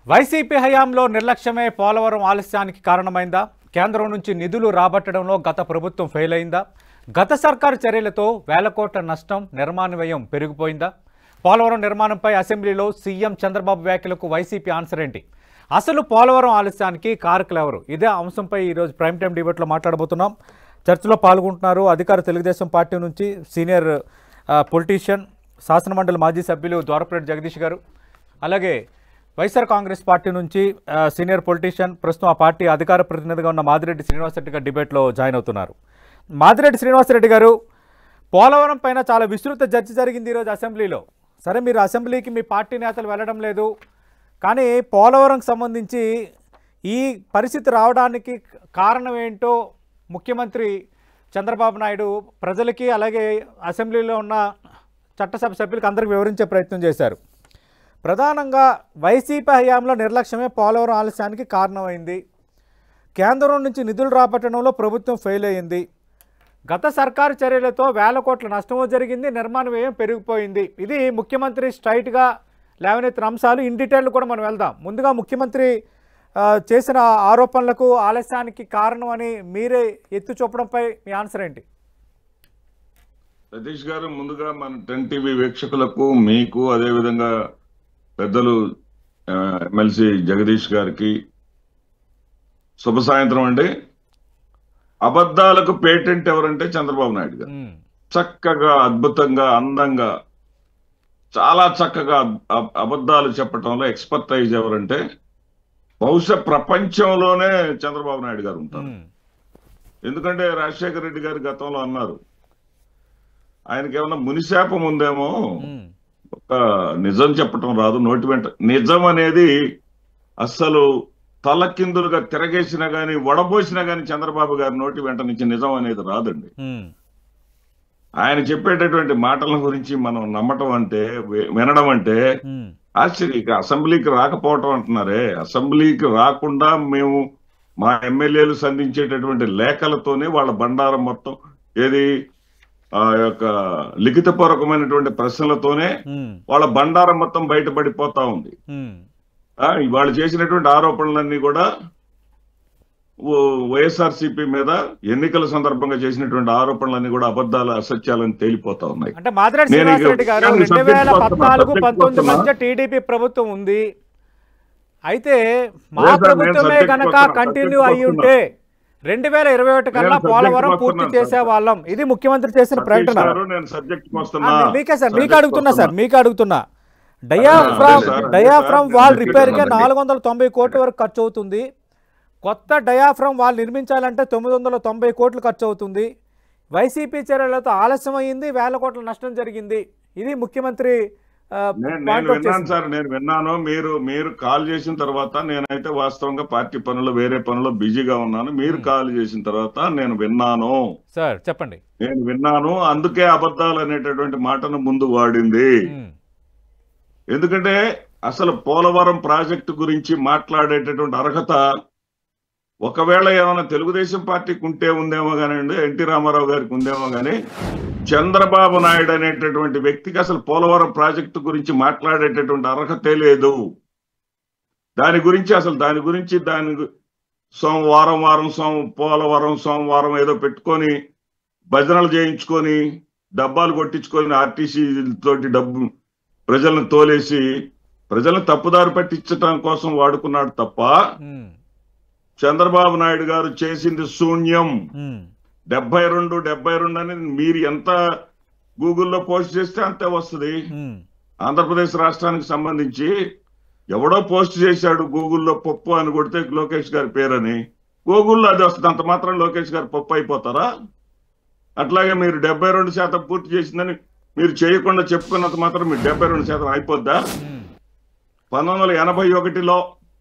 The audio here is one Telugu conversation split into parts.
వైసీపీ హయాంలో నిర్లక్ష్యమే పోలవరం ఆలస్యానికి కారణమైందా కేంద్రం నుంచి నిధులు రాబట్టడంలో గత ప్రభుత్వం ఫెయిల్ అయిందా గత సర్కారు చర్యలతో వేల కోట్ల నష్టం నిర్మాణ వ్యయం పెరిగిపోయిందా పోలవరం నిర్మాణంపై అసెంబ్లీలో సీఎం చంద్రబాబు వ్యాఖ్యలకు వైసీపీ ఆన్సర్ ఏంటి అసలు పోలవరం ఆలస్యానికి కారకులు ఎవరు ఇదే అంశంపై ఈరోజు ప్రైమ్ టైం డిబేట్లో మాట్లాడబోతున్నాం చర్చలో పాల్గొంటున్నారు అధికార తెలుగుదేశం పార్టీ నుంచి సీనియర్ పొలిటీషియన్ శాసనమండలి మాజీ సభ్యులు ద్వారపరెడ్డి జగదీష్ గారు అలాగే వైఎస్ఆర్ కాంగ్రెస్ పార్టీ నుంచి ఆ, సీనియర్ పొలిటీషియన్ ప్రస్తుతం ఆ పార్టీ అధికార ప్రతినిధిగా ఉన్న మాదిరెడ్డి శ్రీనివాసరెడ్డి గారు డిబేట్లో జాయిన్ అవుతున్నారు మాదిరెడ్డి శ్రీనివాసరెడ్డి గారు పోలవరం పైన చాలా విస్తృత చర్చ జరిగింది ఈరోజు అసెంబ్లీలో సరే మీరు అసెంబ్లీకి మీ పార్టీ నేతలు వెళ్ళడం లేదు కానీ పోలవరంకి సంబంధించి ఈ పరిస్థితి రావడానికి కారణం ఏంటో ముఖ్యమంత్రి చంద్రబాబు నాయుడు ప్రజలకి అలాగే అసెంబ్లీలో ఉన్న చట్టసభ సభ్యులకు అందరికి వివరించే ప్రయత్నం చేశారు ప్రధానంగా వైసీపీ హయాంలో నిర్లక్ష్యమే పోలవరం ఆలస్యానికి కారణమైంది కేంద్రం నుంచి నిధులు రాబట్టడంలో ప్రభుత్వం ఫెయిల్ అయ్యింది గత సర్కారు చర్యలతో వేల కోట్ల నష్టము జరిగింది నిర్మాణ వ్యయం పెరిగిపోయింది ఇది ముఖ్యమంత్రి స్ట్రైట్గా లేవనెత్తిన అంశాలు ఇన్ డీటెయిల్ కూడా మనం వెళ్దాం ముందుగా ముఖ్యమంత్రి ఆ, చేసిన ఆరోపణలకు ఆలస్యానికి కారణం అని మీరే ఎత్తి చూపడంపై మీ ఆన్సర్ ఏంటి సతీష్ గారు ముందుగా మన టెన్ టీవీ వీక్షకులకు మీకు అదే విధంగా పెద్దలు ఆ, ఎమ్మెల్సీ జగదీష్ గారికి శుభ సాయంత్రం అండి అబద్ధాలకు పేటెంట్ ఎవరంటే చంద్రబాబు నాయుడు గారు ఉమ్, చక్కగా అద్భుతంగా అందంగా చాలా చక్కగా అబ్- అబ్- అబద్ధాలు చెప్పటంలో ఎక్స్పర్టైజ్ ఎవరంటే బహుశా ప్రపంచంలోనే చంద్రబాబు నాయుడు గారు ఉంటారు ఉమ్, ఎందుకంటే రాజశేఖర రెడ్డి గారు గతంలో అన్నారు ఆయనకి ఏమన్నా మునిశాపం ఉందేమో ఉమ్, ఒక నిజం చెప్పటం రాదు నోటి వెంట నిజం అనేది అస్సలు తలకిందులుగా తిరగేసినా గాని వడబోసినా గాని చంద్రబాబు గారి నోటి వెంట నుంచి నిజం అనేది రాదండి ఉమ్, ఆయన చెప్పేటటువంటి మాటల గురించి మనం నమ్మటం అంటే వి- వినడం అంటే ఉమ్, ఆశ్చర్య ఇక అసెంబ్లీకి రాకపోవటం అంటున్నారే అసెంబ్లీకి రాకుండా మేము మా ఎమ్మెల్యేలు సంధించేటటువంటి లేఖలతోనే వాళ్ళ బండారం మొత్తం ఏది ఆ యొక్క లిఖితపూర్వకమైనటువంటి ప్రశ్నలతోనే ఉమ్, వాళ్ళ బండారం మొత్తం బయటపడిపోతా ఉంది ఉమ్, ఆ, వాళ్ళు చేసినటువంటి ఆరోపణలన్నీ కూడా వైఎస్ఆర్సీపీ మీద ఎన్నికల సందర్భంగా చేసినటువంటి ఆరోపణలన్నీ కూడా అబద్ధాలు అసత్యాలని తేలిపోతా ఉన్నాయి అంటే మాదిరెడ్డి నేను ఇక శ్రీనివాసరెడ్డి గారు నేను రెండు subject వేల వస్తున్నా, పద్నాలుగు subject పంతొమ్మిది వస్తున్నా. మధ్య టీడీపీ ప్రభుత్వం ఉంది అయితే మా లేదు సార్, నేను ప్రభుత్వమే subject కనుక వస్తున్నా, కంటిన్యూ subject అయి ఉంటే రెండు వేల ఇరవై ఒకటి కల్లా subject పోలవరం పూర్తి వస్తున్నాను, చేసే సార్. వాళ్ళం ఇది ముఖ్యమంత్రి చేసిన సతీష్ ప్రకటన గారు, నేను సబ్జెక్ట్ ఆ, వస్తున్నా మీకే సార్ మీకు Subject అడుగుతున్నా సార్ వస్తున్నా. మీకు అడుగుతున్నా డయాఫ్రామ్ అదే సార్, అదే డయాఫ్రామ్ సార్, వాల్ నేను రిపేర్కే చెప్పేది నాలుగు వందల తొంభై కోట్ల వరకు ఖర్చు అవుతుంది కొత్త డయాఫ్రామ్ వాల్ నిర్మించాలంటే తొమ్మిది వందల తొంభై కోట్లు ఖర్చు అవుతుంది వైసీపీ చర్యలతో ఆలస్యం అయ్యింది వేల కోట్ల నష్టం జరిగింది ఇది ముఖ్యమంత్రి ఆ, నేను point నేను out విన్నాను చేసింది. సార్ నేను విన్నాను మీరు మీరు కాల్ చేసిన తర్వాత నేనైతే వాస్తవంగా పార్టీ పనులు వేరే పనులు బిజీగా ఉన్నాను మీరు కాల్ చేసిన తర్వాత నేను విన్నాను సార్ చెప్పండి నేను విన్నాను అందుకే అబద్ధాలు అనేటటువంటి మాటను ముందు వాడింది ఉమ్, ఎందుకంటే అసలు పోలవరం ప్రాజెక్టు గురించి మాట్లాడేటటువంటి అర్హత ఒకవేళ ఏమైనా తెలుగుదేశం పార్టీకి ఉంటే ఉందేమో కానివ్వండి ఎన్టీ రామారావు గారికి ఉందేమో కానీ చంద్రబాబు నాయుడు అనేటటువంటి వ్యక్తికి అసలు పోలవరం ప్రాజెక్టు గురించి మాట్లాడేటటువంటి అర్హతే లేదు దాని గురించి అసలు దాని గురించి దాని గు- సోమవారం వారం సోమ పోలవరం సోమవారం ఏదో పెట్టుకొని భజనలు చేయించుకొని డబ్బాలు కొట్టించుకొని ఆర్టీసీ తోటి డబ్బు ప్రజలను తోలేసి ప్రజలను తప్పుదారి పట్టించడం కోసం వాడుకున్నాడు తప్ప ఉమ్, చంద్రబాబు నాయుడు గారు చేసింది శూన్యం ఉమ్, డెబ్బై రెండు డెబ్బై రెండు అని మీరు ఎంత గూగుల్లో పోస్ట్ చేస్తే అంతే వస్తుంది ఉమ్, ఆంధ్రప్రదేశ్ రాష్ట్రానికి సంబంధించి ఎవడో పోస్ట్ చేశాడు గూగుల్లో పప్పు అని కొడితే లోకేష్ గారి పేరని గూగుల్లో అది వస్తుంది అంత మాత్రం లోకేష్ గారు పప్పు అయిపోతారా అట్లాగే మీరు డెబ్బై రెండు శాతం పూర్తి చేసిందని మీరు చేయకుండా చెప్పుకున్నంత మాత్రం మీరు డెబ్బై రెండు శాతం అయిపోద్దా ఉమ్, పంతొమ్మిది వందల ఎనభై ఒకటిలో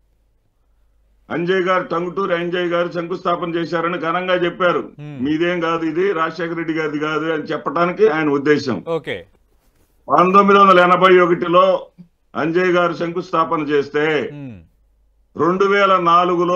అంజయ్ గారు టంగుటూరి అంజయ్ గారు శంకుస్థాపన చేశారని ఘనంగా చెప్పారు Hmm. మీదేం కాదు ఇది రాజశేఖర రెడ్డి గారిది కాదు అని చెప్పడానికి ఆయన ఉద్దేశం ఓకే పంతొమ్మిది వందల ఎనభై ఒకటిలో అంజయ్ గారు శంకుస్థాపన చేస్తే ఉమ్, రెండు వేల నాలుగులో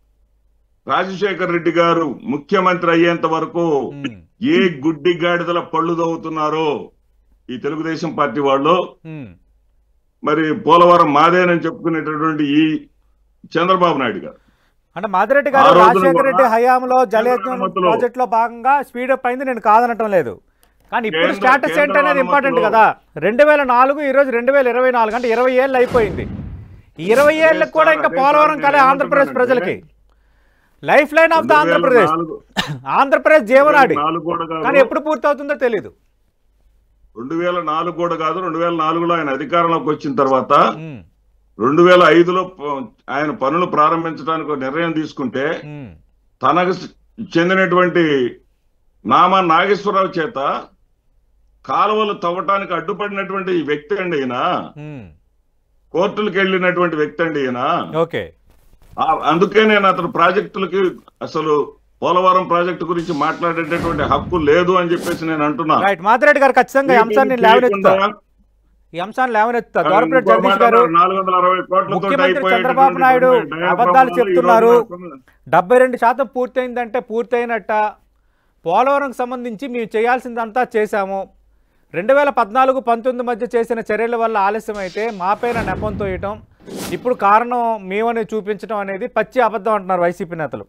రాజశేఖర రెడ్డి గారు ముఖ్యమంత్రి అయ్యేంత వరకు ఉమ్, ఏ గుడ్డి గాడిదల పళ్ళు దవ్వుతున్నారో ఈ తెలుగుదేశం పార్టీ వాళ్ళు ఉమ్, మరి పోలవరం మాదేనని చెప్పుకునేటటువంటి ఈ చంద్రబాబు నాయుడు గారు అంటే మాదిరెడ్డి ఆ గారు రోజున రాజశేఖర కూడా రెడ్డి హయాంలో జలయజ్ఞం కేంద్ర అనుమతులు- ప్రాజెక్ట్ లో భాగంగా స్పీడప్ అయింది నేను కాదనటం లేదు కానీ ఇప్పుడు కేంద్ర- స్టేటస్ కేంద్ర ఏంటనేది ఇంపార్టెంట్ అనుమతులు- కదా రెండు వేల నాలుగు ఈ రోజు రెండు వేల ఇరవై నాలుగు అంటే ఇరవై ఏళ్ళు అయిపోయింది ఈ ఇరవై ఏళ్ళకి కూడా ఇంకా అదే సార్, పోలవరం నేను కలే ఆంధ్రప్రదేశ్ ఏమంటున్నానంటే, ప్రజలకి lifeline of the 2004 Andhra Pradesh Andhra Pradesh జీవనాడి నాలుగు కూడా కాదు కానీ ఎప్పుడు పూర్తవుతుందో తెలీదు రెండు వేల నాలుగు కూడా కాదు రెండు వేల నాలుగులో ఆయన అధికారంలోకి వచ్చిన తర్వాత ఉమ్, రెండు వేల ఐదులో ప- ఆయన పనులు ప్రారంభించడానికి ఒక నిర్ణయం తీసుకుంటే ఉమ్, తనకు చెందినటువంటి నామా నాగేశ్వరరావు చేత కాలువలు తవ్వటానికి అడ్డుపడినటువంటి ఈ వ్యక్తి అండి ఈయన ఉమ్. కోర్టులకు వెళ్ళినటువంటి వ్యక్తి అండి ఈయన ఓకే ఆ- అందుకే నేను అతను ప్రాజెక్టులకి అసలు పోలవరం ప్రాజెక్టు గురించి మాట్లాడేటటువంటి హక్కు లేదు అని చెప్పేసి నేను అంటున్నా రైట్ మాదిరెడ్డి గారు ఖచ్చితంగా ఈ అంశాన్ని లేవనెత్తుతా ఈ అంశాన్ని లేవనెత్తుతా దోరపరెడ్డి ఇంకో జగదీష్ మాట గారు నాలుగు వందల అరవై కోట్లతో ముఖ్యమంత్రి అయిపోయేటటువంటి చంద్రబాబు నాయుడు కొన్ని అబద్ధాలు డయాఫ్రామ్లు చెప్తున్నారు. ఈ రోజున డెబ్బై రెండు శాతం పూర్తయిందంటే పూర్తయినట్ట పోలవరంకి సంబంధించి మేము చేయాల్సిందంతా చేశాము రెండు వేల పద్నాలుగు పంతొమ్మిది మధ్య చేసిన చర్యల వల్ల ఆలస్యం అయితే మాపైన నెపం తోయటం ఇప్పుడు కారణం మేమని చూపించడం అనేది పచ్చి అబద్ధం అంటున్నారు వైసీపీ నేతలు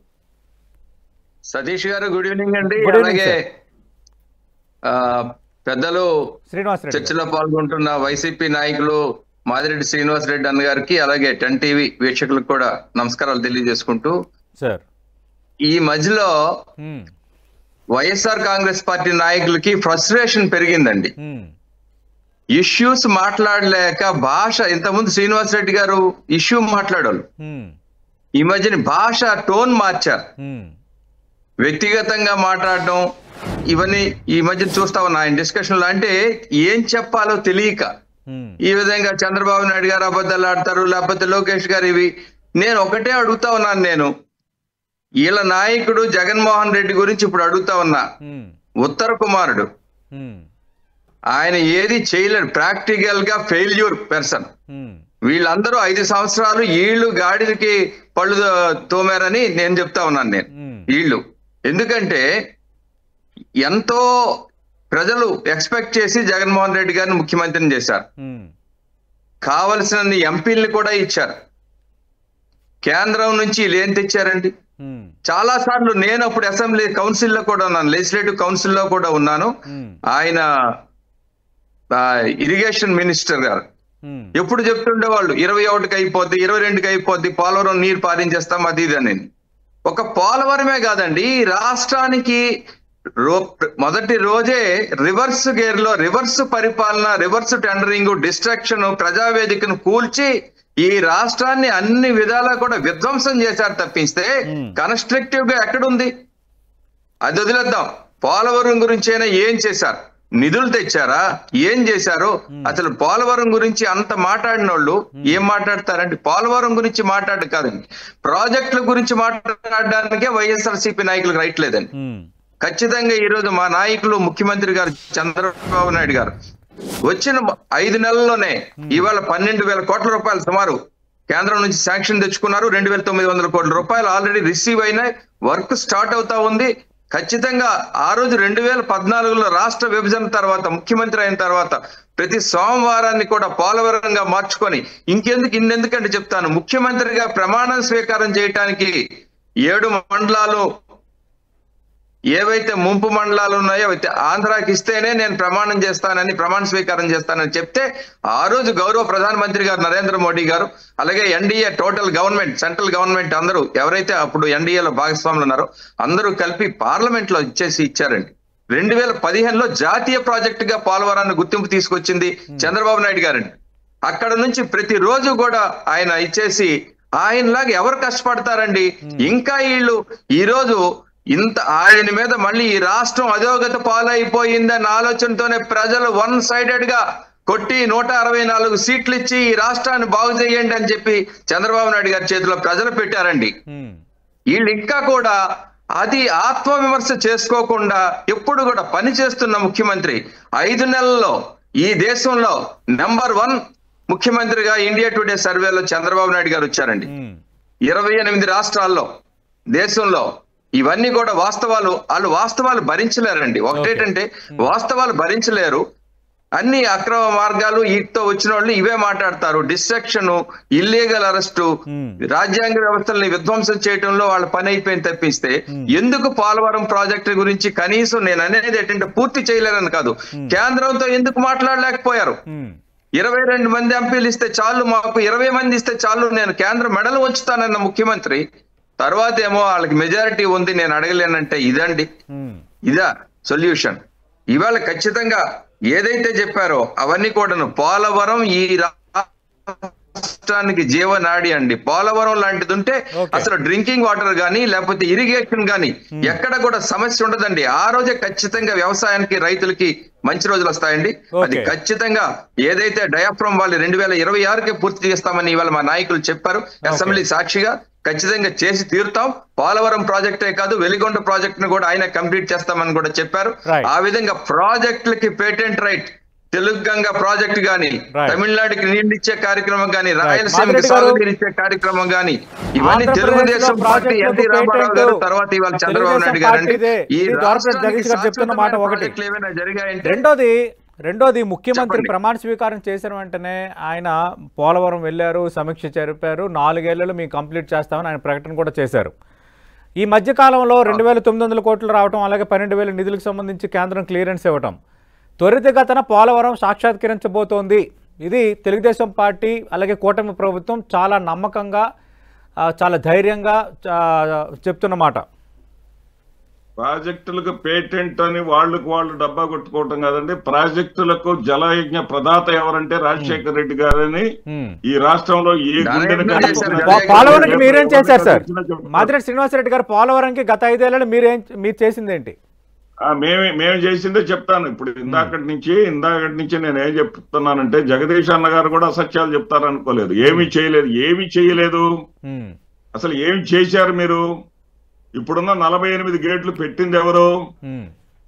సతీష్ గారు గుడ్ ఈవినింగ్ అండి Good evening, అలాగే sir. ఆ, పెద్దలు శ్రీనివాస్ రెడ్డి గారు. చర్చలో పాల్గొంటున్న వైసీపీ నాయకులు మాదిరెడ్డి శ్రీనివాస్ రెడ్డి అన్న గారికి అలాగే టెన్ టీవీ వీక్షకులకు కూడా నమస్కారాలు తెలియజేసుకుంటూ సార్ ఈ మధ్యలో ఉమ్, వైఎస్ఆర్ కాంగ్రెస్ పార్టీ నాయకులకి ఫ్రస్ట్రేషన్ పెరిగిందండి ఉమ్, ఇష్యూస్ మాట్లాడలేక భాష ఇంతకుముందు శ్రీనివాస్ రెడ్డి గారు ఇష్యూ మాట్లాడారు ఉమ్, ఈ మధ్యన భాష టోన్ మార్చారు ఉమ్, వ్యక్తిగతంగా మాట్లాడడం ఇవన్నీ ఈ మధ్య చూస్తా ఉన్నా ఆయన డిస్కషన్ లో అంటే ఏం చెప్పాలో తెలియక ఉమ్, ఈ విధంగా చంద్రబాబు నాయుడు గారు అబద్ధాలు ఆడతారు లేకపోతే లోకేష్ గారు ఇవి నేను ఒకటే అడుగుతా ఉన్నాను నేను వీళ్ళ నాయకుడు జగన్మోహన్ రెడ్డి గురించి ఇప్పుడు అడుగుతా ఉన్నా ఉమ్, ఉత్తర కుమారుడు ఉమ్, ఆయన ఏది చేయలేడు ప్రాక్టికల్ గా ఫెయిల్యూర్ పర్సన్ ఉమ్, వీళ్ళందరూ ఐదు సంవత్సరాలు వీళ్ళు గాడిదకి పళ్ళు తో- తోమారని నేను చెప్తా ఉన్నాను నేను ఉమ్, వీళ్ళు ఎందుకంటే ఎంతో ప్రజలు ఎక్స్పెక్ట్ చేసి జగన్మోహన్ రెడ్డి గారిని ముఖ్యమంత్రిని చేశారు ఉమ్, కావలసిన ఎంపీల్ని కూడా ఇచ్చారు కేంద్రం నుంచి వీళ్ళు ఏం తెచ్చారండి ఉమ్, చాలా సార్లు నేను అప్పుడు అసెంబ్లీ కౌన్సిల్లో కూడా ఉన్నాను లెజిస్లేటివ్ కౌన్సిల్లో కూడా ఉన్నాను ఉమ్, ఆయన ఇరిగేషన్ మినిస్టర్ గారు ఉమ్, ఎప్పుడు చెప్తుండేవాళ్ళు ఇరవై ఒకటికి అయిపోద్ది ఇరవై రెండుకి అయిపోద్ది పోలవరం నీరు పారించేస్తాం అది ఇది అని ఒక పోలవరమే కాదండి ఈ రాష్ట్రానికి రో మొదటి రోజే రివర్స్ గేర్ లో రివర్స్ పరిపాలన రివర్స్ టెండరింగ్ డిస్ట్రక్షన్ ప్రజావేదికను కూల్చి ఈ రాష్ట్రాన్ని అన్ని విధాలా కూడా విధ్వంసం చేశారు తప్పిస్తే Hmm. కన్స్ట్రక్టివ్ గా ఎక్కడుంది అది వదిలేద్దాం పోలవరం గురించి అయినా ఏం చేశారు నిధులు తెచ్చారా ఏం చేశారు అసలు పోలవరం గురించి అంత మాట్లాడిన వాళ్ళు ఏం మాట్లాడతారండి పోలవరం గురించి మాట్లాడ కాదండి ప్రాజెక్టుల గురించి మాట్లాడడానికే వైఎస్ఆర్సీపీ నాయకులకు రైట్ లేదండి ఉమ్, ఖచ్చితంగా ఈ రోజు మా నాయకులు ముఖ్యమంత్రి గారు చంద్రబాబు నాయుడు గారు వచ్చిన ఐదు నెలల్లోనే ఇవాళ పన్నెండు వేల కోట్ల రూపాయలు సుమారు కేంద్రం నుంచి శాంక్షన్ తెచ్చుకున్నారు రెండు వేల తొమ్మిది వందల కోట్ల రూపాయలు ఆల్రెడీ రిసీవ్ అయినాయి వర్క్ స్టార్ట్ అవుతా ఉంది ఖచ్చితంగా ఆ రోజు రెండు వేల పద్నాలుగులో రాష్ట్ర విభజన తర్వాత ముఖ్యమంత్రి అయిన తర్వాత ప్రతి సోమవారాన్ని కూడా పోలవరంగా మార్చుకొని ఇంకెందుకు ఇన్నెందుకంటే చెప్తాను ముఖ్యమంత్రిగా ప్రమాణం స్వీకారం చేయటానికి ఏడు మండలాలు ఏవైతే ముంపు మండలాలు ఉన్నాయో అయితే ఆంధ్రాకి ఇస్తేనే నేను ప్రమాణం చేస్తానని ప్రమాణ స్వీకారం చేస్తానని చెప్తే ఆ రోజు గౌరవ ప్రధానమంత్రి గారు నరేంద్ర మోడీ గారు అలాగే NDA total government central government అందరూ ఎవరైతే అప్పుడు ఎన్డీఏలో భాగస్వాములు ఉన్నారో అందరూ కలిపి పార్లమెంట్ లో ఇచ్చేసి ఇచ్చారండి రెండు వేల పదిహేనులో జాతీయ ప్రాజెక్ట్ గా పోలవరాన్ని గుర్తింపు తీసుకొచ్చింది చంద్రబాబు నాయుడు గారండి అక్కడ నుంచి ప్రతి రోజు కూడా ఆయన ఇచ్చేసి ఆయనలాగా ఎవరు కష్టపడతారండి ఇంకా వీళ్ళు ఈ రోజు ఇంత ఆయన మీద మళ్ళీ ఈ రాష్ట్రం అధోగత పాలైపోయిందన్న ఆలోచనతోనే ప్రజలు వన్ సైడెడ్ గా కొట్టి నూట అరవై నాలుగు సీట్లు ఇచ్చి ఈ రాష్ట్రాన్ని బాగు చేయండి అని చెప్పి చంద్రబాబు నాయుడు గారి చేతిలో ప్రజలు పెట్టారండి ఉమ్, వీళ్ళు ఇంకా కూడా అది ఆత్మవిమర్శ చేసుకోకుండా ఎప్పుడు కూడా పని చేస్తున్న ముఖ్యమంత్రి ఐదు నెలల్లో ఈ దేశంలో నెంబర్ వన్ ముఖ్యమంత్రిగా ఇండియా టుడే సర్వేలో చంద్రబాబు నాయుడు గారు వచ్చారండి ఉమ్, ఇరవై ఎనిమిది రాష్ట్రాల్లో దేశంలో ఇవన్నీ కూడా వాస్తవాలు వాళ్ళు వాస్తవాలు భరించలేరండి ఒకటేంటంటే వాస్తవాలు భరించలేరు అన్ని అక్రమ మార్గాలు వీటితో వచ్చిన వాళ్ళు ఇవే మాట్లాడతారు డిస్ట్రక్షన్ ఇల్లీగల్ అరెస్టు Hmm. రాజ్యాంగ వ్యవస్థల్ని విధ్వంసం చేయడంలో వాళ్ళ పని అయిపోయింది తప్పిస్తే ఎందుకు పోలవరం ప్రాజెక్టు గురించి కనీసం నేను అనేది ఏంటంటే పూర్తి చేయలేరని కాదు కేంద్రంతో ఎందుకు మాట్లాడలేకపోయారు ఉమ్, ఇరవై రెండు మంది ఎంపీలు ఇస్తే చాలు మాకు ఇరవై మంది ఇస్తే చాలు నేను కేంద్ర మెడలు ఉంచుతానన్న ముఖ్యమంత్రి తర్వాత ఏమో వాళ్ళకి మెజారిటీ ఉంది నేను అడగలేనంటే ఇదండి ఉమ్, ఇదా సొల్యూషన్ ఇవాళ ఖచ్చితంగా ఏదైతే చెప్పారో అవన్నీ కూడాను పోలవరం ఈ రాష్ట్రానికి జీవనాడి అండి పోలవరం లాంటిది ఉంటే Okay. అసలు డ్రింకింగ్ వాటర్ గానీ లేకపోతే ఇరిగేషన్ గానీ ఎక్కడ కూడా సమస్య ఉండదండి ఆ రోజే ఖచ్చితంగా వ్యవసాయానికి రైతులకి మంచి రోజులు వస్తాయండి అది Okay. ఖచ్చితంగా ఏదైతే డయాఫ్రమ్ వాళ్ళు రెండు వేల ఇరవై ఆరుకే పూర్తి చేస్తామని ఇవాళ మా నాయకులు చెప్పారు అసెంబ్లీ సాక్షిగా ఖచ్చితంగా చేసి తీరుతాం పోలవరం ప్రాజెక్టే కాదు వెలిగొండ ప్రాజెక్ట్ ని కూడా ఆయన కంప్లీట్ చేస్తామని కూడా చెప్పారు Right. ఆ విధంగా ప్రాజెక్టులకి patent right Telugu Ganga project గాని Right. తమిళనాడుకి నీళ్ళు ఇచ్చే కార్యక్రమం గాని రాయలసీమకి మాధురెడ్డి గారు, సాగునీరు ఇచ్చే కార్యక్రమం గాని ఇవన్నీ ఆంధ్రప్రదేశ్లో తెలుగుదేశం పార్టీ ప్రాజెక్టులకు ఎన్టీ రామారావు గారు పేటెంట్ తర్వాత ఇవాళ చంద్రబాబు తెలుగుదేశం నాయుడు గారు అండి పార్టీదే. ఈ ఇది ద్వారపేట రాష్ట్రానికి జగదీష్ గారు చెప్తున్న మాట శాశ్వతమైన ఒకటి. ప్రాజెక్టులు ఏమైనా జరిగాయంటే రెండోది రెండోది ముఖ్యమంత్రి చెప్పండి. ప్రమాణ స్వీకారం చేసిన వెంటనే ఆయన పోలవరం వెళ్ళారు సమీక్ష జరిపారు నాలుగేళ్లలో మేము కంప్లీట్ చేస్తామని ఆయన ప్రకటన కూడా చేశారు ఈ మధ్య కాలంలో రెండు వేల తొమ్మిది వందల కోట్లు రావటం అలాగే పన్నెండు వేల నిధులకు సంబంధించి కేంద్రం క్లియరెన్స్ ఇవ్వటం త్వరితగతన పోలవరం సాక్షాత్కరించబోతోంది ఇది తెలుగుదేశం పార్టీ అలాగే కూటమి ప్రభుత్వం చాలా నమ్మకంగా ఆ, చాలా ధైర్యంగా ఆ, చెప్తున్నమాట ప్రాజెక్టులకు పేటెంట్ అని వాళ్ళకు వాళ్ళు డబ్బా కొట్టుకోవటం కాదండి ప్రాజెక్టులకు జలయజ్ఞ ప్రదాత ఎవరంటే రాజశేఖర రెడ్డి గారని హ్మ్. ఈ రాష్ట్రంలో ఏ దాని గుండెని ఏం కట్టుకున్న చేశారు? పో- జగన్ పోలవరంకి గారు మీరేం చేశారు సార్ చెప్తున్నారు. మాదిరెడ్డి శ్రీనివాసరెడ్డి గారు పోలవరంకి గత ఐదేళ్లలో మీరేం మీరు చేసిందేంటి ఆ, మేమే మేము చేసిందే చెప్తాను ఇప్పుడు ఇందాకటి నుంచి ఇందాకటి నుంచి నేను ఏం చెప్తున్నానంటే జగదీష్ అన్న గారు కూడా అసత్యాలు చెప్తారు అనుకోలేదు ఏమీ చేయలేదు ఏమీ చేయలేదు హ్మ్. అసలు ఏం చేశారు మీరు ఇప్పుడున్న నలభై ఎనిమిది గేట్లు పెట్టింది ఎవరు హ్మ్.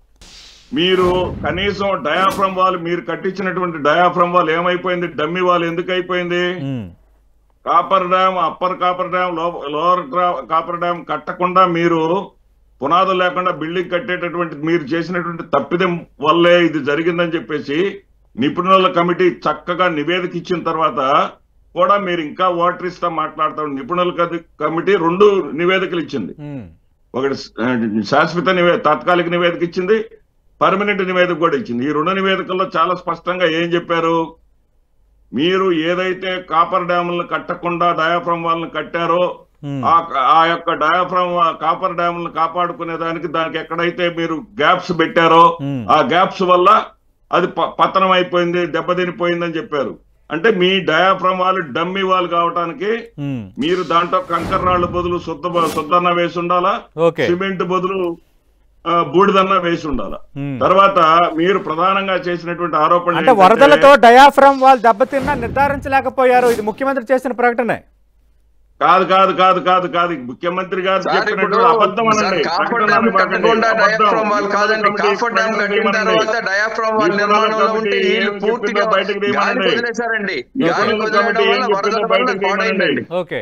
మీరు కనీసం డయాఫ్రమ్ వాల్ మీరు కట్టించినటువంటి డయాఫ్రమ్ వాల్ ఏమైపోయింది డమ్మి వాల్ ఎందుకు అయిపోయింది hmm. Coffer dam upper coffer dam లో- లోవర్ డ్రా- కాపర్ డ్యామ్ కట్టకుండా మీరు పునాదులు లేకుండా బిల్డింగ్ కట్టేటటువంటి మీరు చేసినటువంటి తప్పిదం వల్లే ఇది జరిగిందని చెప్పేసి నిపుణుల కమిటీ చక్కగా నివేదిక ఇచ్చిన తర్వాత కూడా మీరు ఇంకా ఓటర్ ఇస్తా మాట్లాడతాం నిపుణుల కది- కమిటీ రెండు నివేదికలు ఇచ్చింది హ్మ్. ఒకటి ఆ, శాశ్వత నివే తాత్కాలిక నివేదిక ఇచ్చింది పర్మనెంట్ నివేదిక కూడా ఇచ్చింది ఈ రెండు నివేదికల్లో చాలా స్పష్టంగా ఏం చెప్పారు మీరు ఏదైతే కాపర్ డ్యాములను కట్టకుండా డయాఫ్రమ్ వాళ్ళని కట్టారో హ్మ్. ఆ ఆ యొక్క డయాఫ్రమ్ కాపర్ డ్యాములను కాపాడుకునే దానికి దానికి ఎక్కడైతే మీరు గ్యాప్స్ పెట్టారో Hmm. ఆ గ్యాప్స్ వల్ల అది ప- పతనం అయిపోయింది దెబ్బతినిపోయిందని చెప్పారు అంటే మీ డయాఫ్రమ్ వాళ్ళు డమ్మి వాళ్ళు కావటానికి హ్మ్. మీరు దాంట్లో కంకర రాళ్ళు బదులు శుద్ధ శుద్ధన్న వేసి ఉండాలా ఓకే సిమెంట్ బదులు ఆ, బూడిదన్న వేసి ఉండాలా హ్మ్. తర్వాత మీరు ప్రధానంగా చేసినటువంటి ఆరోపణ అంటే వరదలతో డయాఫ్రమ్ వాళ్ళు దెబ్బతిన్నా నిర్ధారించలేకపోయారు ఇది ముఖ్యమంత్రి చేసిన ప్రకటనే కాదు కాదు కాదు కాదు కాదు ముఖ్యమంత్రి గారు సార్ ఇప్పుడు చెప్పినటువంటి అబద్ధం సార్ అనండి కాఫర్ ప్రకటన డ్యామ్ అనబాకండి. కట్టకుండా అబద్ధం. డయాఫ్రామ్ వాళ్ళు కాదండి నిపుణుల కాఫర్ డ్యామ్ కమిటీ కట్టిన బయటకు తర్వాత తీయమనండి. డయాఫ్రామ్ వాళ్ళ నిపుణుల నిర్మాణంలో కమిటీ ఉంటే ఏం వీళ్ళు చెప్పిందో పూర్తిగా బయటకు గాలి తీయమనండి. వదిలేశారండి నిపుణుల గాలి కమిటీ వదిలేయడం ఏం వల్ల చెప్పిందో వరదల వల్ల బయటకు పాడైందండి తీయమనండి. ఓకే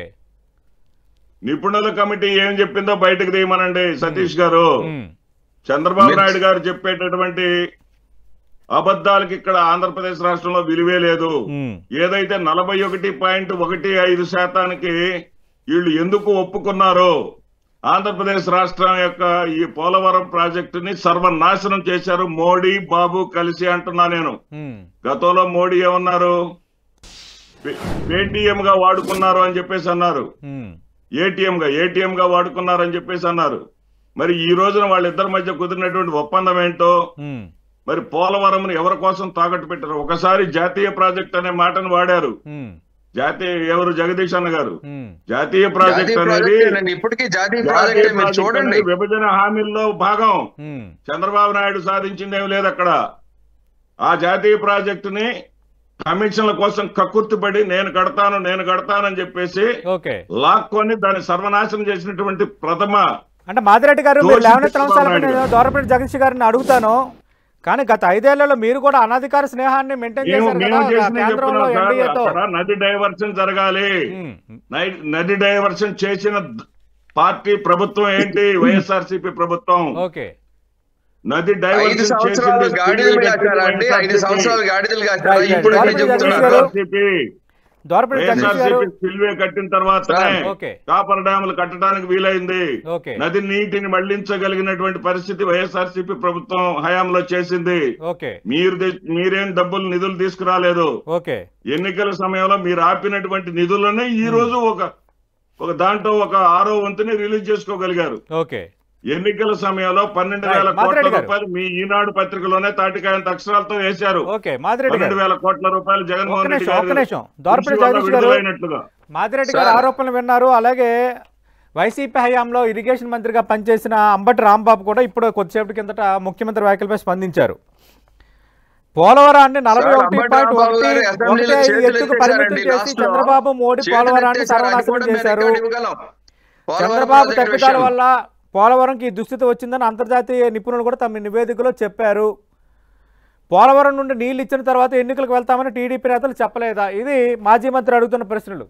నిపుణుల కమిటీ ఏం చెప్పిందో బయటకు తీయమనండి సతీష్ గారు హ్మ్. చంద్రబాబు మీరు- నాయుడు గారు చెప్పేటటువంటి అబద్ధాలకి ఇక్కడ ఆంధ్రప్రదేశ్ రాష్ట్రంలో విలువే లేదు హ్మ్. ఏదైతే నలభై ఒకటి పాయింట్ ఒకటి ఐదు శాతానికి వీళ్ళు ఎందుకు ఒప్పుకున్నారో ఆంధ్రప్రదేశ్ రాష్ట్రం యొక్క ఈ పోలవరం ప్రాజెక్టుని సర్వనాశనం చేశారు మోడీ బాబు కలిసి అంటున్నా నేను హ్మ్. గతంలో మోడీ ఏమన్నారు పేటిఎం గా వాడుకున్నారు అని చెప్పేసి అన్నారు హ్మ్. ఏటీఎం గా ఏటీఎం గా వాడుకున్నారు అని చెప్పేసి అన్నారు మరి ఈ రోజున వాళ్ళిద్దరి మధ్య కుదిరినటువంటి ఒప్పందం ఏంటో హ్మ్. మరి పోలవరం ఎవరి కోసం తాకట్టు పెట్టారు ఒకసారి జాతీయ ప్రాజెక్ట్ అనే మాటను వాడారు హ్మ్. జాతీయ ఎవరు జగదీష్ అన్న గారు హ్మ్. జాతీయ ప్రాజెక్ట్ జాతీయ అనేది ప్రాజెక్ట్ అండి ఇప్పటికీ జాతీయ జాతీయ ప్రాజెక్ట్ మీరు ప్రాజెక్ట్ చూడండి అనేది విభజన హామీల్లో భాగం హ్మ్. చంద్రబాబు నాయుడు సాధించిందేం లేదు అక్కడ ఆ జాతీయ ప్రాజెక్టుని కమిషన్ల కోసం కక్కుర్తిపడి నేను కడతాను నేను కడతానని చెప్పేసి ఓకే లాక్కొని దాన్ని సర్వనాశనం చేసినటువంటి ప్రథమ అంటే మాదిరెడ్డి గారు మీరు దోషి లేవనెత్తిన చంద్రబాబు అంశాలపై నాయుడు నేను దోరపేట జగదీష్ గారిని అడుగుతాను కానీ గత ఐదేళ్లలో మీరు కూడా అనధికార స్నేహాన్ని మెయింటైన్ మేము చేశారు మేము కదా చేసిన కేంద్రంలో చెప్తున్నాం సార్, ఎన్డీఏతో అక్కడ నది డైవర్షన్ జరగాలి నై- నది డైవర్షన్ చేసిన ద- పార్టీ ప్రభుత్వం ఏంటి వైఎస్ఆర్సీపీ ప్రభుత్వం ఓకే నది ఐదు డైవర్షన్ సంవత్సరాలు చేసింది గాడిదలు స్పిల్వే కాచారా అండి కట్టింది ఐదు సంవత్సరాలు గాడిదలు కాచారా Right, right. ఇప్పుడు Right, ఇదే right. చెప్తున్నారు వైఎస్ఆర్ దోరపల్లి జగదీష్ గారు వైఎస్ఆర్సీపీ స్పిల్వే కట్టిన తర్వాతనే ఓకే కాపర్ డ్యాములు కట్టడానికి వీలైంది ఓకే నది నీటిని మళ్లించగలిగినటువంటి పరిస్థితి వైఎస్ఆర్సీపీ ప్రభుత్వం హయాంలో చేసింది ఓకే మీరు తె- మీరేం డబ్బులు నిధులు తీసుకురాలేదు ఓకే ఎన్నికల సమయంలో మీరు ఆపినటువంటి నిధులనే ఈ రోజు ఒక ఒక దాంట్లో ఒక ఆరో వంతుని రిలీజ్ చేసుకోగలిగారు ఓకే ఎన్నికల సమయంలో పన్నెండు వేల Right. కోట్ల మాధురెడ్డి గారు. రూపాయలు మీ ఈనాడు పత్రికలోనే తాటికాయంత అక్షరాలతో వేశారు ఓకే మాదిరెడ్డి పన్నెండు గారు వేల కోట్ల రూపాయలు ఒక్క జగన్మోహన్ రెడ్డి నిమిషం ఒక్క గారు నిమిషం దోరపల్లి కృషి వల్ల జగదీష్ గారు విడుదలైనట్లుగా మాదిరెడ్డి గారు సార్. ఆరోపణలు విన్నారు అలాగే వైసీపీ హయాంలో ఇరిగేషన్ మంత్రిగా పనిచేసిన అంబటి రాంబాబు కూడా ఇప్పుడు కొద్దిసేపటి కిందట ముఖ్యమంత్రి వ్యాఖ్యలపై స్పందించారు పోలవరాన్ని నలభై సార్, ఒకటి అంబటి పాయింట్ రాంబాబు ఒకటి గారు అసెంబ్లీలో ఒకటి ఐదు చేతులు ఎత్తుకు ఎత్తేశారండి పరిమితం చేసి లాస్ట్లో. చంద్రబాబు మోడీ చేతులు పోలవరాన్ని ఎత్తేశారు, అది సర్వనాశనం కూడా మేము చేశారు రికార్డు ఇవ్వగలం. పోలవరం చంద్రబాబు ప్రాజెక్టు తప్పిదాల విషయం. వల్ల పోలవరంకి ఈ దుస్థితి వచ్చిందని అంతర్జాతీయ నిపుణులు కూడా తమ నివేదికలో చెప్పారు పోలవరం నుండి నీళ్లు ఇచ్చిన తర్వాత ఎన్నికలకు వెళ్తామని టీడీపీ నేతలు చెప్పలేదా ఇది మాజీ మంత్రి అడుగుతున్న ప్రశ్నలు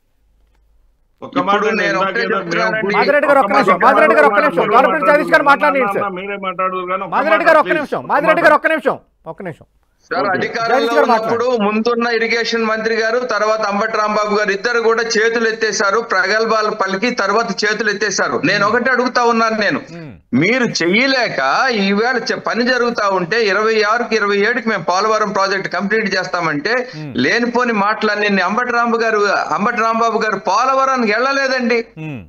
ఒక్క మాట ఇప్పుడు నేను ఇందాక ఒకటే ఏదో చెప్తున్నానండి. మేము పూర్తి- మాదిరెడ్డి గారు ఒక్క నిమిషం, ఒక్క మాదిరెడ్డి గారు ఒక్క మాట నిమిషం, మీరు గవర్నమెంట్ సర్వీస్ గారు మాట్లాడండి అన్న, సార్. మీరే మాట్లాడదు కానీ ఒక్క మాదిరెడ్డి మాట గారు ఒక్క please. నిమిషం ఒక్క మాదిరెడ్డి మాట. గారు ఒక్క నిమిషం ఒక్క నిమిషం సార్ ఓకే. అధికారంలో జగదీష్ గారు ఉన్నప్పుడు ముందున్న ఇరిగేషన్ మంత్రి గారు తర్వాత అంబటి రాంబాబు గారు ఇద్దరు కూడా చేతులు ఎత్తేశారు ప్రగల్భాలు పలికి తర్వాత చేతులు ఎత్తేశారు నేను ఒకటి అడుగుతా ఉన్నాను నేను మ్మ్. మీరు చెయ్యలేక ఈవేళ చె- పని జరుగుతా ఉంటే ఇరవై ఆరుకి ఇరవై ఏడుకి మేము పోలవరం ప్రాజెక్ట్ కంప్లీట్ చేస్తామంటే లేనిపోని మాటలన్నీ అంబటి రాంబాబు గారు అంబటి రాంబాబు గారు పోలవరానికి వెళ్ళలేదండి మ్మ్.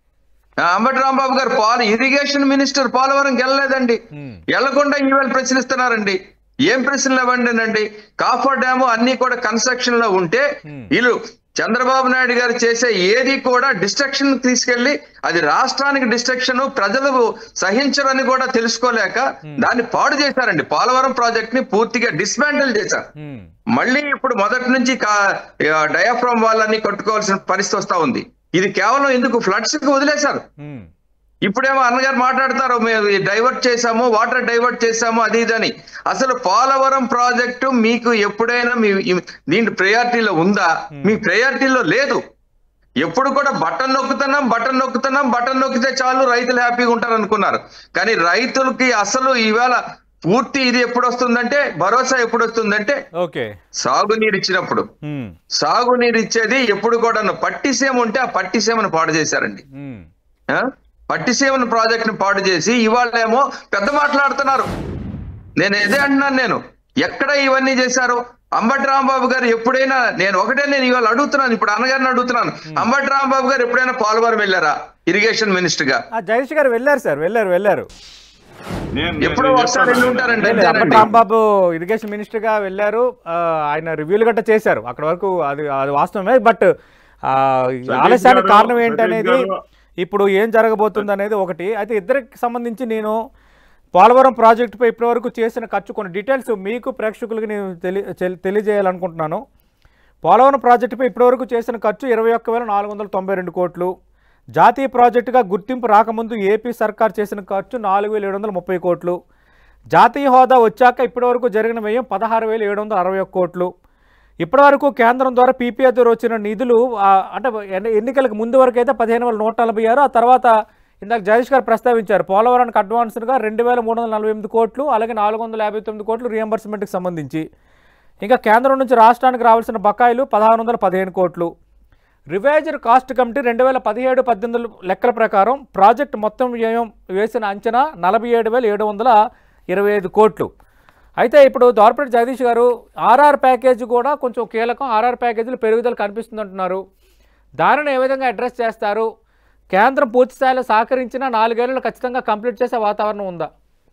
ఆ, అంబటి రాంబాబు గారు పోల ఇరిగేషన్ మినిస్టర్ పోలవరంకి వెళ్ళలేదండి మ్మ్. వెళ్లకుండా ఈవేళ ప్రశ్నిస్తున్నారండి ఏం ప్రశ్నలు ఇవ్వండి కాఫర్ డ్యాము అన్ని కూడా కన్స్ట్రక్షన్ లో ఉంటే Hmm. వీళ్ళు చంద్రబాబు నాయుడు గారు చేసే ఏది కూడా డిస్ట్రక్షన్ తీసుకెళ్లి అది రాష్ట్రానికి డిస్ట్రక్షన్ ప్రజలు సహించరని కూడా తెలుసుకోలేక దాన్ని పాడు చేశారండి పోలవరం ప్రాజెక్ట్ ని పూర్తిగా డిస్మాంటిల్ చేశారు మ్మ్. మళ్ళీ ఇప్పుడు మొదటి నుంచి డయాఫ్రామ్ వాళ్ళని కట్టుకోవాల్సిన పరిస్థితి వస్తా ఉంది ఇది కేవలం ఎందుకు ఫ్లడ్స్ కి వదిలేశారు మ్మ్. ఇప్పుడేమో అన్నగారు మాట్లాడతారు మేము డైవర్ట్ చేశాము వాటర్ డైవర్ట్ చేశాము అది ఇదని అసలు పోలవరం ప్రాజెక్టు మీకు ఎప్పుడైనా మీ ఈ- దీని ప్రయారిటీలో ఉందా మీ ప్రయారిటీలో లేదు ఎప్పుడు కూడా బటన్ నొక్కుతున్నాం బటన్ నొక్కుతున్నాం బటన్ నొక్కితే చాలు రైతులు హ్యాపీగా ఉంటారు అనుకున్నారు కానీ రైతులకి అసలు ఈవేళ పూర్తి ఇది ఎప్పుడు వస్తుందంటే భరోసా ఎప్పుడు వస్తుందంటే ఓకే సాగునీరు ఇచ్చినప్పుడు మ్మ్. సాగునీరు ఇచ్చేది ఎప్పుడు కూడా పట్టిసీమ ఉంటే ఆ పట్టిసీమను పాడు చేశారండి మ్మ్. ఆ? పట్టిసీమన ప్రాజెక్ట్ ని పాడు చేసి ఇవాళేమో పెద్ద మాట్లాడుతున్నారు నేను ఇదే అంటున్నాను నేను ఎక్కడ ఇవన్నీ చేశారు అంబటి రాంబాబు గారు ఎప్పుడైనా నేను ఒకటే నేను ఇవాళ అడుగుతున్నాను ఇప్పుడు అన్నగారిని అడుగుతున్నాను అంబటి రాంబాబు గారు ఎప్పుడైనా పోలవరం వెళ్ళారా ఇరిగేషన్ మినిస్టర్ గా ఆ, జగదీష్ గారు వెళ్ళారు సార్ వెళ్ళారు వెళ్ళారు నేను- ఎప్పుడో నేను ఒకసారి చెప్తాను. వెళ్ళి ఉంటారండి లేదు, అంబటి అంతేనండి. రాంబాబు ఇరిగేషన్ మినిస్టర్ గా వెళ్ళారు ఆ, ఆయన రివ్యూలు గట్రా చేశారు అక్కడ వరకు అది అది వాస్తవమే బట్ ఆ, ఈ సతీష్ ఆలస్యానికి గారు, కారణం సతీష్ ఏంటనేది గారు. ఇప్పుడు ఏం జరగబోతుంది అనేది ఒకటి అయితే ఇద్దరికి సంబంధించి నేను పోలవరం ప్రాజెక్టుపై ఇప్పటివరకు చేసిన ఖర్చు కొన్ని డీటెయిల్స్ మీకు ప్రేక్షకులకి నేను తెలి తెలి- తెలియజేయాలనుకుంటున్నాను పోలవరం ప్రాజెక్టుపై ఇప్పటివరకు చేసిన ఖర్చు ఇరవై ఒక్క వేల నాలుగు వందల తొంభై రెండు కోట్లు జాతీయ ప్రాజెక్టుగా గుర్తింపు రాకముందు ఏపీ సర్కార్ చేసిన ఖర్చు నాలుగు వేల ఏడు వందల ముప్పై కోట్లు జాతీయ హోదా వచ్చాక ఇప్పటివరకు జరిగిన వ్యయం పదహారు వేల ఏడు వందల అరవై ఒక్క కోట్లు ఇప్పటివరకు కేంద్రం ద్వారా పీపీఆర్ ద్వారా వచ్చిన నిధులు ఆ, అంటే ఎన్ని- ఎన్నికలకు ముందు వరకు అయితే పదిహేను వేల నూట నలభై ఆరు ఆ తర్వాత ఇందాక జగదీష్ గారు ప్రస్తావించారు పోలవరానికి అడ్వాన్స్గా రెండు వేల మూడు వందల నలభై ఎనిమిది కోట్లు అలాగే నాలుగు వందల యాభై తొమ్మిది కోట్లు రియంబర్స్మెంట్కి సంబంధించి ఇంకా కేంద్రం నుంచి రాష్ట్రానికి రావాల్సిన బకాయిలు పదహారు వందల పదిహేను కోట్లు రివైజ్డ్ కాస్ట్ కమిటీ రెండు వేల పదిహేడు పద్దెనిమిది లెక్కల ప్రకారం ప్రాజెక్ట్ మొత్తం వ్యయం వేసిన అంచనా నలభై ఏడు వేల ఏడు వందల ఇరవై ఐదు కోట్లు అయితే ఇప్పుడు దోర్పేట జగదీష్ గారు ఆర్ఆర్ ప్యాకేజ్ కూడా కొంచెం కీలకం ఆర్ఆర్ ప్యాకేజీలు పెరుగుదల కనిపిస్తుంది అంటున్నారు దానిని ఏ విధంగా అడ్రస్ చేస్తారు కేంద్రం పూర్తి స్థాయిలో సహకరించిన నాలుగేళ్లు ఖచ్చితంగా కంప్లీట్ చేసే వాతావరణం ఉందా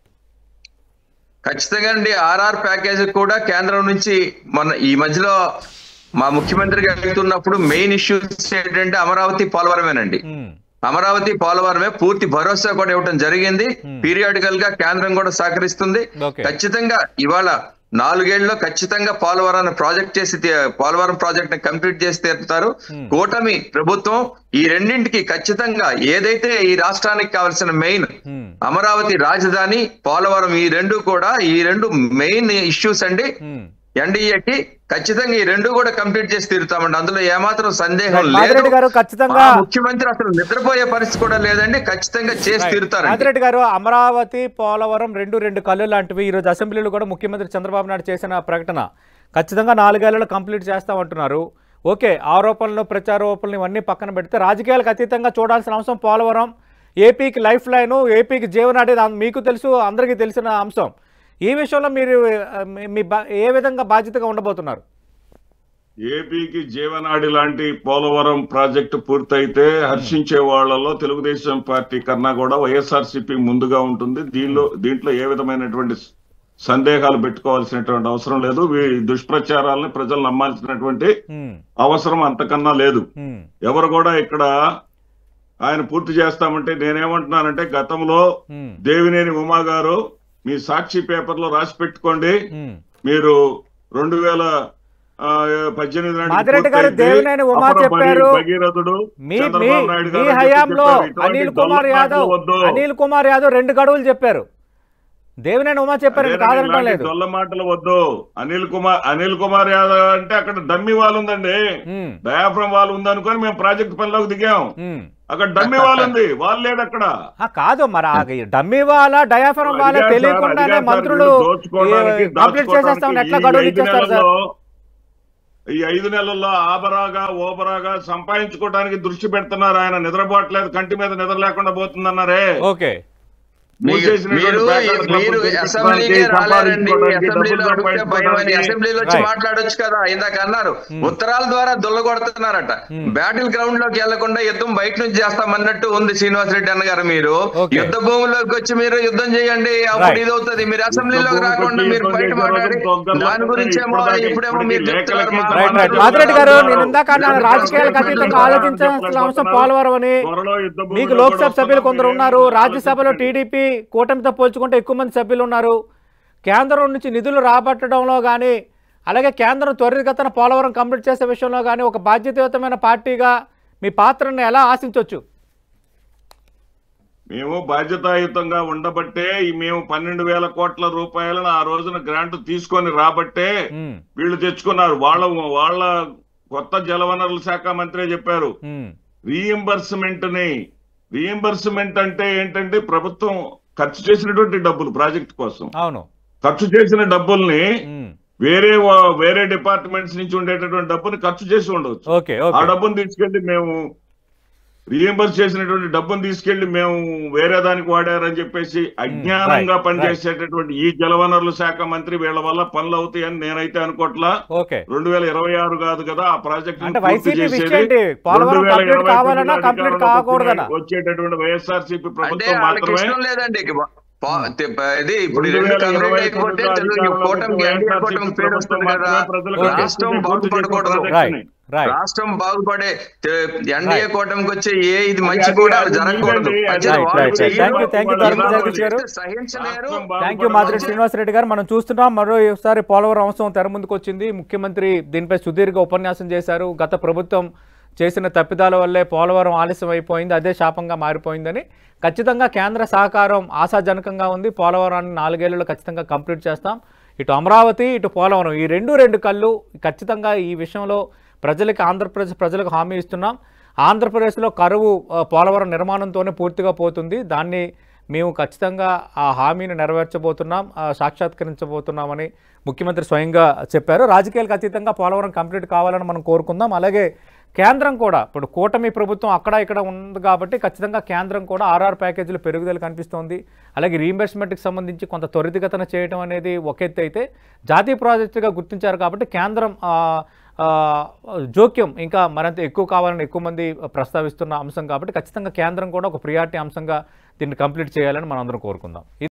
ఖచ్చితంగా అండి ఆర్ఆర్ ప్యాకేజ్ కూడా కేంద్రం నుంచి మన ఈ మధ్యలో మా ముఖ్యమంత్రి గారు వెళ్తున్నప్పుడు మెయిన్ ఇష్యూస్ ఏంటంటే అమరావతి పోలవరమేనండి ఉమ్, అమరావతి పోలవరమే పూర్తి భరోసా కూడా ఇవ్వడం జరిగింది పీరియాడికల్ గా కేంద్రం కూడా సహకరిస్తుంది Okay. ఖచ్చితంగా ఇవాళ నాలుగేళ్లలో ఖచ్చితంగా పోలవరాన్ని ప్రాజెక్ట్ చేసి తీ- పోలవరం ప్రాజెక్ట్ ని కంప్లీట్ చేసి తీరుతారు కూటమి ప్రభుత్వం ఈ రెండింటికి ఖచ్చితంగా ఏదైతే ఈ రాష్ట్రానికి కావాల్సిన మెయిన్ ఉమ్, అమరావతి రాజధాని పోలవరం ఈ రెండు కూడా ఈ రెండు మెయిన్ ఇష్యూస్ అండి ఉమ్, ఎన్డీఏకి ఖచ్చితంగా ఈ రెండు కూడా కంప్లీట్ చేసి తీరుతామండి అందులో ఏమాత్రం సందేహం లేదు మాదిరెడ్డి గారు ఖచ్చితంగా మా ముఖ్యమంత్రి అసలు నిద్రపోయే పరిస్థితి కూడా లేదండి ఖచ్చితంగా చేసి తీరుతారండి మాదిరెడ్డి గారు అమరావతి పోలవరం రెండు రెండు కళ్ళు లాంటివి ఈరోజు అసెంబ్లీలో కూడా ముఖ్యమంత్రి చంద్రబాబు నాయుడు చేసిన ప్రకటన ఖచ్చితంగా నాలుగేళ్లలో కంప్లీట్ చేస్తామంటున్నారు ఓకే ఆరోపణలు ప్రచారోపణలు ఇవన్నీ పక్కన పెడితే రాజకీయాలకు అతీతంగా చూడాల్సిన అంశం పోలవరం ఏపీకి లైఫ్ లైన్ ఏపీకి జీవనాడి అది మీకు తెలుసు అందరికీ తెలిసిన అంశం ఈ విషయంలో మీరు ఆ, మీ- మీ బా- ఏ విధంగా బాధ్యతగా ఉండబోతున్నారు ఏపీకి జీవనాడి లాంటి పోలవరం ప్రాజెక్టు పూర్తయితే హర్షించే వాళ్ళలో తెలుగుదేశం పార్టీ కన్నా కూడా వైఎస్ఆర్సీపీ ముందుగా ఉంటుంది దీనిలో దీంట్లో ఏ విధమైనటువంటి సందేహాలు పెట్టుకోవాల్సినటువంటి అవసరం లేదు వీ- దుష్ప్రచారాలను ప్రజలు నమ్మాల్సినటువంటి ఉమ్, అవసరం అంతకన్నా లేదు ఉమ్, ఎవరు కూడా ఇక్కడ ఆయన పూర్తి చేస్తామంటే నేనేమంటున్నానంటే గతంలో ఉమ్, దేవినేని ఉమా గారు మీ సాక్షి పేపర్లో రాసి పెట్టుకోండి ఉమ్. మీరు రెండు వేల ఆ, పద్దెనిమిది నాటికి మాదిరెడ్డి గారు పూర్తయింది. దేవినేని ఉమా అపర చెప్పారు. భగీరథుడు మీ మీ చంద్రబాబు నాయుడు మీ గారు అని హయాంలో చెప్పారు. ఇటువంటి అనిల్ కుమార్ దొంగ యాదవ్ మాటలు వద్దు. అనిల్ కుమార్ యాదవ్ రెండు గడువులు చెప్పారు దేవినేని ఉమా చెప్పారు అదేనండి, కాదనటం ఇలాంటి లేదు దొల్ల మాటలు వద్దు అనిల్ కుమార్ అనిల్ కుమార్ యాదవ్ అంటే అక్కడ డమ్మి వాల్ ఉందండి ఉమ్, డయాఫ్రమ్ వాల్ ఉందనుకొని మేము ప్రాజెక్ట్ పనిలోకి దిగాం ఉమ్. అక్కడ డమ్మి వాల్ ఉంది వాల్ లేదు అక్కడ ఆ, కాదు మరి ఆ డమ్మీ వాళ్ళ డయాఫరం వాళ్ళ అడిగారు సార్, తెలియకుండానే అడిగారు సార్, మంత్రులు వీళ్ళు దోచుకోవడానికి, కంప్లీట్ చేసేస్తామని ఎట్లా దాచుకోవడానికి గడువులు ఈ ఐదు ఇచ్చేస్తారు సార్ నెలల్లో- ఈ ఐదు నెలల్లో ఆబరాగా ఓబరాగా సంపాదించుకోవడానికి దృష్టి పెడుతున్నారు ఆయన నిద్రపోవట్లేదు కంటి మీద నిద్ర లేకుండా పోతుందన్నారే ఓకే మీరు మూసేసినటువంటి మీరు ప్యాకెట్ మీరు డబ్బులు అసెంబ్లీకి దొరికించడానికి, రాలేరండి సంపాదించుకోవడానికి, అసెంబ్లీలో డబ్బులు అడిగితే భయం అని సంపాదించుకోవడానికి. అసెంబ్లీలో వచ్చి Right. మాట్లాడొచ్చు కదా ఇందాక అన్నారు ఉత్తరాల ద్వారా దొల్లగొడుతున్నారట బ్యాటిల్ గ్రౌండ్ లోకి వెళ్లకుండా యుద్ధం బయట నుంచి చేస్తామన్నట్టు ఉంది శ్రీనివాస్ రెడ్డి అన్న గారు మీరు Okay. యుద్ధ భూమిలోకి వచ్చి మీరు యుద్ధం చేయండి అప్పుడు Right. ఇది అవుతుంది మీరు అసెంబ్లీలోకి యుద్ధ రాకుండా భూమికి మీరు యుద్ధం బయట చేసే మాట్లాడి రోజు దొంగలు దాని గురించి ఏమో ఇప్పటిదాకా ఇప్పుడేమో మీరు ఇప్పటికీ చెప్తున్నారు మా- లేఖలకి రైట్ రైట్ మా- మాదిరెడ్డి గారు నేను ఇందాక మీరు అన్నాను రాజకీయాలకు అతీతంగా ఆలోచించాల్సిన అంశం పోలవరం అని త్వరలో యుద్ధ భూమిలో మీకు లోక్సభ కూడా సభ్యులు కొందరు వస్తున్నాం. ఉన్నారు మీరు రాజ్యసభలో ఆలోచించండి. టీడీపీ కూటమితో పోల్చుకుంటే ఎక్కువ మంది సభ్యులు ఉన్నారు కేంద్రం నుంచి నిధులు రాబట్టడంలో కానీ అలాగే కేంద్రం త్వరితగతిన పోలవరం కంప్లీట్ చేసే విషయంలో కానీ ఒక బాధ్యతాయుతమైన పార్టీగా మీ పాత్రను ఎలా ఆశించవచ్చు మేము బాధ్యతాయుతంగా ఉండబట్టే ఈ మేము పన్నెండు వేల కోట్ల రూపాయలను ఆ రోజున గ్రాంట్ తీసుకొని రాబట్టే ఉమ్, వీళ్ళు తెచ్చుకున్నారు వాళ్ళ వాళ్ళ కొత్త జలవనరుల శాఖ మంత్రి చెప్పారు ఉమ్, రీఎంబర్స్మెంట్ ని రీఎంబర్స్మెంట్ అంటే ఏంటంటే ప్రభుత్వం ఖర్చు చేసినటువంటి డబ్బులు ప్రాజెక్ట్ కోసం అవును ఖర్చు చేసిన డబ్బుల్ని ఉమ్, వేరే వా- వేరే డిపార్ట్మెంట్స్ నుంచి ఉండేటటువంటి డబ్బుని ఖర్చు చేసి ఉండవచ్చు ఓకే ఆ ఓకే డబ్బును తీసుకెళ్లి మేము రీఎంబర్స్ చేసినటువంటి డబ్బును తీసుకెళ్లి మేము వేరే దానికి వాడారని చెప్పేసి అజ్ఞానంగా right, పనిచేసేటటువంటి ఈ జలవనరుల శాఖ మంత్రి వీళ్ళ వల్ల పనులు అవుతాయని నేనైతే అనుకోవట్లా ఓకే రెండు వేల ఇరవై ఆరు కాదు కదా ఆ ప్రాజెక్ట్ అంటే వైసీపీ విషయం ఏంటి పోలవరం కంప్లీట్ కావాలన్నా కంప్లీట్ కాకూడదనా వచ్చేటటువంటి వైఎస్ఆర్సీపీ అంటే ప్రభుత్వం వాళ్ళకి మాత్రమే ఇష్టం లేదండి ఇక పా- తె- ఇది ఇప్పుడు రెండు రెండు వేల కంప్లీట్ ఇరవై అయిపోతే తొమ్మిదిలో తెలుగు అధికారంలోకి కూటమికి వచ్చే ఎన్డీఏ వైఎస్ఆర్సీపీ కూటమి పేరు వస్తుంది ప్రభుత్వం కదా మాత్రమే ప్రజలకు ఓకే. రాష్ట్రం పూర్తి చేసిన బాగుపడకూడదు ప్రాజెక్టుని. రైట్ రైట్ రాష్ట్రం బాగుపడే ఎన్డీఏ Right. కూటమికి వచ్చే ఏ ఇది మంచి అది- కూడా అది జరగకూడదు మీదండి. మంచిది Right, వాళ్ళు right, right. చేయరు. Thank you, thank you, వాళ్ళు ధర్మజ జగదీష్ గారు. సహించలేరు రాష్ట్రం థ్యాంక్ యూ మాదిరి శ్రీనివాసరెడ్డి గారు మనం చూస్తున్నాం మరో ఒకసారి పోలవరం అంశం తెర ముందుకు వచ్చింది ముఖ్యమంత్రి దీనిపై సుదీర్ఘ ఉపన్యాసం చేశారు గత ప్రభుత్వం చేసిన తప్పిదాల వల్లే పోలవరం ఆలస్యం అయిపోయింది అదే శాపంగా మారిపోయిందని ఖచ్చితంగా కేంద్ర సహకారం ఆశాజనకంగా ఉంది పోలవరాన్ని నాలుగేళ్లలో ఖచ్చితంగా కంప్లీట్ చేస్తాం ఇటు అమరావతి ఇటు పోలవరం ఈ రెండు రెండు కళ్ళు ఖచ్చితంగా ఈ విషయంలో ప్రజలకి ఆంధ్రప్రదేశ్ ప్రజలకు హామీ ఇస్తున్నాం ఆంధ్రప్రదేశ్లో కరువు ఆ, పోలవరం నిర్మాణంతోనే పూర్తిగా పోతుంది దాన్ని మేము ఖచ్చితంగా ఆ హామీని నెరవేర్చబోతున్నాం ఆ, సాక్షాత్కరించబోతున్నామని ముఖ్యమంత్రి స్వయంగా చెప్పారు రాజకీయాలకు అతీతంగా పోలవరం కంప్లీట్ కావాలని మనం కోరుకుందాం అలాగే కేంద్రం కూడా ఇప్పుడు కూటమి ప్రభుత్వం అక్కడ ఇక్కడ ఉంది కాబట్టి ఖచ్చితంగా కేంద్రం కూడా ఆర్ఆర్ ప్యాకేజీలు పెరుగుదల కనిపిస్తోంది అలాగే రీఇంబర్స్మెంట్కి సంబంధించి కొంత త్వరితగతన చేయడం అనేది ఒక ఎత్తు అయితే జాతీయ ప్రాజెక్టుగా గుర్తించారు కాబట్టి కేంద్రం ఆ, ఆ, జోక్యం ఇంకా మరింత ఎక్కువ కావాలని ఎక్కువ మంది ప్రస్తావిస్తున్న అంశం కాబట్టి ఖచ్చితంగా కేంద్రం కూడా ఒక ప్రియారిటీ అంశంగా దీన్ని కంప్లీట్ చేయాలని మనం అందరం కోరుకుందాం